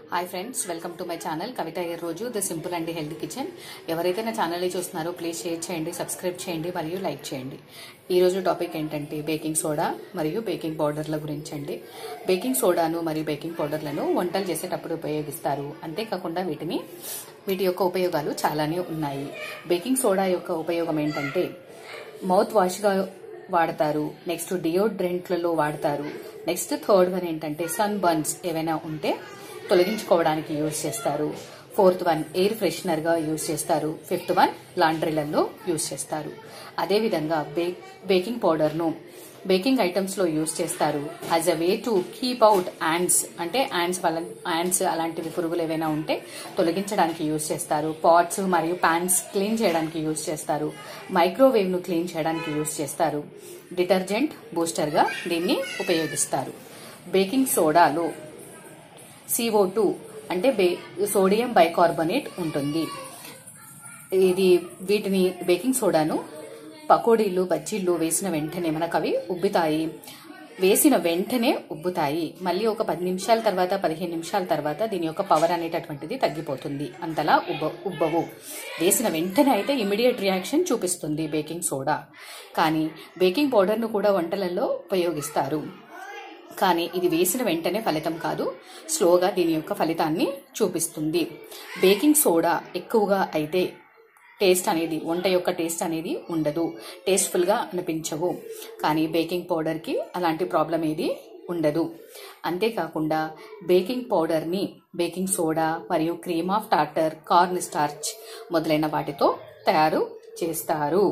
hi friends welcome to my channel Kavitha ఈ రోజు the simple and healthy kitchen ఎవరైతే నా ఛానల్ని చూస్తున్నారో ప్లీజ్ షేర్ చేయండి సబ్స్క్రైబ్ చేయండి మరియు లైక్ చేయండి ఈ రోజు టాపిక్ ఏంటంటే బేకింగ్ సోడా మరియు బేకింగ్ పౌడర్ల గురించి అండి బేకింగ్ సోడాను మరియు బేకింగ్ పౌడర్లను వంటలు చేసేటప్పుడు ఉపయోగిస్తారు అంతేకాకుండా వీటిని వీటి యొక్క ఉపయోగాలు చాలానే ఉన్నాయి బేకింగ్ సోడా యొక్క ఉపయోగం ఏంటంటే మౌత్ వాష్గా వాడతారు నెక్స్ట్ డియోడ్రెంట్లలో వాడతారు నెక్స్ట్ థర్డ్ వన్ ఏంటంటే సన్ బర్న్స్ ఏవైనా ఉంటే తొలగించుకోవడానికి యూజ్ చేస్తారు ఫోర్త్ వన్ ఎయిర్ ఫ్రెషనర్ గా యూజ్ చేస్తారు ఫిఫ్త్ వన్ లాండ్రీలలో యూజ్ చేస్తారు అదేవిధంగా బేక్ బేకింగ్ పౌడర్ ను బేకింగ్ ఐటమ్స్ లో యూజ్ చేస్తారు as a way to keep out ants అంటే యాండ్స్ వల్ల యాండ్స్ అలాంటివి పురుగులు ఏవైనా ఉంటే తొలగించడానికి యూజ్ చేస్తారు పాట్స్ మరియు ప్యాన్స్ క్లీన్ చేయడానికి యూజ్ చేస్తారు మైక్రోవేవ్ ను క్లీన్ చేయడానికి యూజ్ చేస్తారు డిటర్జెంట్ బూస్టర్ గా దీన్ని ఉపయోగిస్తారు బేకింగ్ సోడాలో సిఓ టూ అంటే బే సోడియం బైకార్బోనేట్ ఉంటుంది ఇది వీటిని బేకింగ్ సోడాను పకోడీలు బజ్జీలు వేసిన వెంటనే మనకు అవి ఉబ్బుతాయి వేసిన వెంటనే ఉబ్బుతాయి మళ్ళీ ఒక పది నిమిషాల తర్వాత పదిహేను నిమిషాల తర్వాత దీని యొక్క పవర్ అనేటటువంటిది తగ్గిపోతుంది అంతలా ఉబ్బ ఉబ్బవు వేసిన వెంటనే అయితే ఇమీడియట్ రియాక్షన్ చూపిస్తుంది బేకింగ్ సోడా కానీ బేకింగ్ పౌడర్ను కూడా వంటలలో ఉపయోగిస్తారు కానీ ఇది వేసిన వెంటనే ఫలితం కాదు స్లోగా దీని యొక్క ఫలితాన్ని చూపిస్తుంది బేకింగ్ సోడా ఎక్కువగా అయితే టేస్ట్ అనేది వంట యొక్క టేస్ట్ అనేది ఉండదు టేస్ట్ఫుల్గా అనిపించవు కానీ బేకింగ్ పౌడర్కి అలాంటి ప్రాబ్లం ఏది ఉండదు అంతేకాకుండా బేకింగ్ పౌడర్ని బేకింగ్ సోడా మరియు cream of tartar corn starch మొదలైన వాటితో తయారు చేస్తారు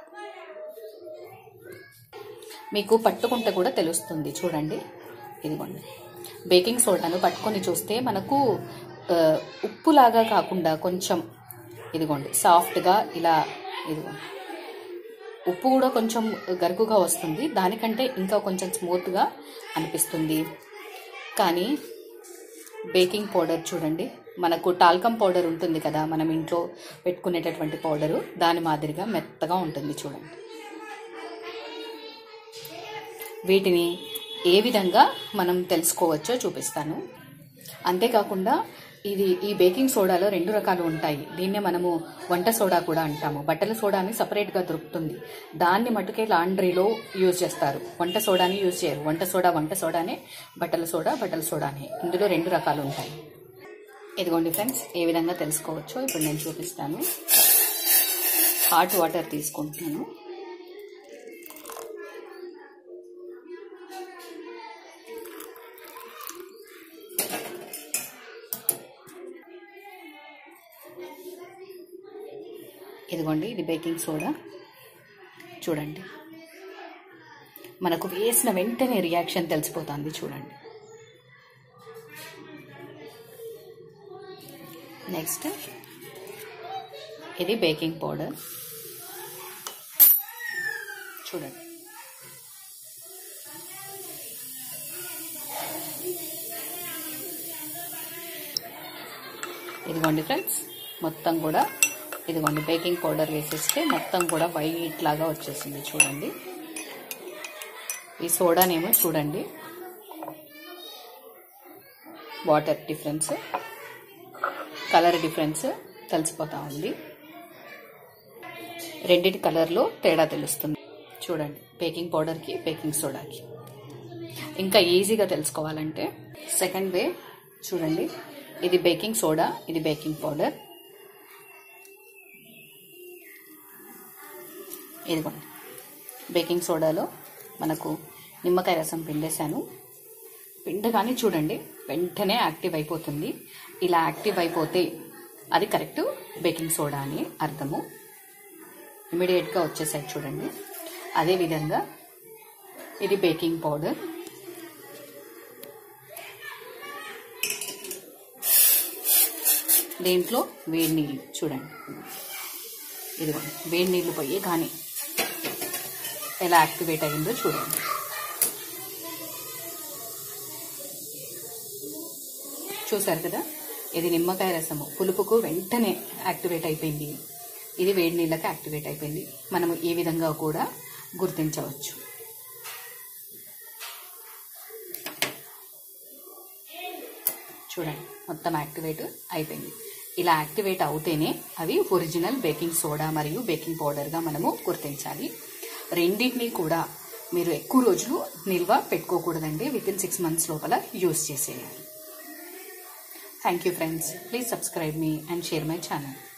మీకు పట్టుకుంటే కూడా తెలుస్తుంది చూడండి ఇదిగోండి బేకింగ్ సోడాను పట్టుకొని చూస్తే మనకు ఆ, ఉప్పులాగా కాకుండా కొంచెం ఇదిగోండి సాఫ్ట్గా ఇలా ఇదిగోండి ఉప్పు కూడా కొంచెం గరుకుగా వస్తుంది దానికంటే ఇంకా కొంచెం స్మూత్గా అనిపిస్తుంది కానీ బేకింగ్ పౌడర్ చూడండి మనకు టాల్కమ్ పౌడర్ ఉంటుంది కదా మనం ఇంట్లో పెట్టుకునేటటువంటి పౌడరు దాని మాదిరిగా మెత్తగా ఉంటుంది చూడండి వీటిని ఏ విధంగా మనం తెలుసుకోవచ్చో చూపిస్తాను అంతేకాకుండా ఇది ఈ బేకింగ్ సోడాలో రెండు రకాలు ఉంటాయి దీన్నే మనము వంట సోడా కూడా అంటాము బట్టల సోడాని సపరేట్గా దొరుకుతుంది దాన్ని మటుకే లాండ్రీలో యూజ్ చేస్తారు వంట సోడాని యూజ్ చేయరు వంట సోడా వంట సోడానే బట్టల సోడా బట్టల సోడానే ఇందులో రెండు రకాలు ఉంటాయి ఇదిగోండి ఫ్రెండ్స్ ఏ విధంగా తెలుసుకోవచ్చో ఇప్పుడు నేను చూపిస్తాను హాట్ వాటర్ తీసుకుంటున్నాను ఇదిగోండి ఇది బేకింగ్ సోడా చూడండి మనకు వేసిన వెంటనే రియాక్షన్ తెలిసిపోతుంది చూడండి నెక్స్ట్ ఇది బేకింగ్ పౌడర్ చూడండి ఇదిగోండి ఫ్రెండ్స్ మొత్తం కూడా ఇదిగోండి బేకింగ్ పౌడర్ వేసేస్తే మొత్తం కూడా వైట్ లాగా వచ్చేసింది చూడండి ఈ సోడానేమో చూడండి వాటర్ డిఫరెన్స్ కలర్ డిఫరెన్స్ తెలిసిపోతా ఉంది రెండిటి కలర్లో తేడా తెలుస్తుంది చూడండి బేకింగ్ పౌడర్కి బేకింగ్ సోడాకి ఇంకా ఈజీగా తెలుసుకోవాలంటే సెకండ్ వే చూడండి ఇది బేకింగ్ సోడా ఇది బేకింగ్ పౌడర్ ఇదిగోండి బేకింగ్ సోడాలో మనకు నిమ్మకాయ రసం పిండేశాను పిండగానే చూడండి వెంటనే యాక్టివ్ అయిపోతుంది ఇలా యాక్టివ్ అయిపోతే అది కరెక్ట్ బేకింగ్ సోడా అని అర్థము ఇమీడియట్గా వచ్చేసాయి చూడండి అదేవిధంగా ఇది బేకింగ్ పౌడర్ దీంట్లో వేడి నీళ్ళు చూడండి ఇదిగోండి వేడి నీళ్ళు పోయి కానీ ఎలా యాక్టివేట్ అయిందో చూడండి చూసారు కదా ఇది నిమ్మకాయ రసము పులుపుకు వెంటనే యాక్టివేట్ అయిపోయింది ఇది వేడి నీళ్ళకి యాక్టివేట్ అయిపోయింది మనము ఈ విధంగా కూడా గుర్తించవచ్చు చూడండి మొత్తం యాక్టివేట్ అయిపోయింది ఇలా యాక్టివేట్ అవుతేనే అవి ఒరిజినల్ బేకింగ్ సోడా మరియు బేకింగ్ పౌడర్గా మనము గుర్తించాలి రెండింటినీ కూడా మీరు ఎక్కువ రోజులు నిల్వ పెట్టుకోకూడదండి విత్ ఇన్ సిక్స్ మంత్స్ లోపల యూస్ చేసేయాలి thank you friends please subscribe మీ అండ్ షేర్ మై ఛానల్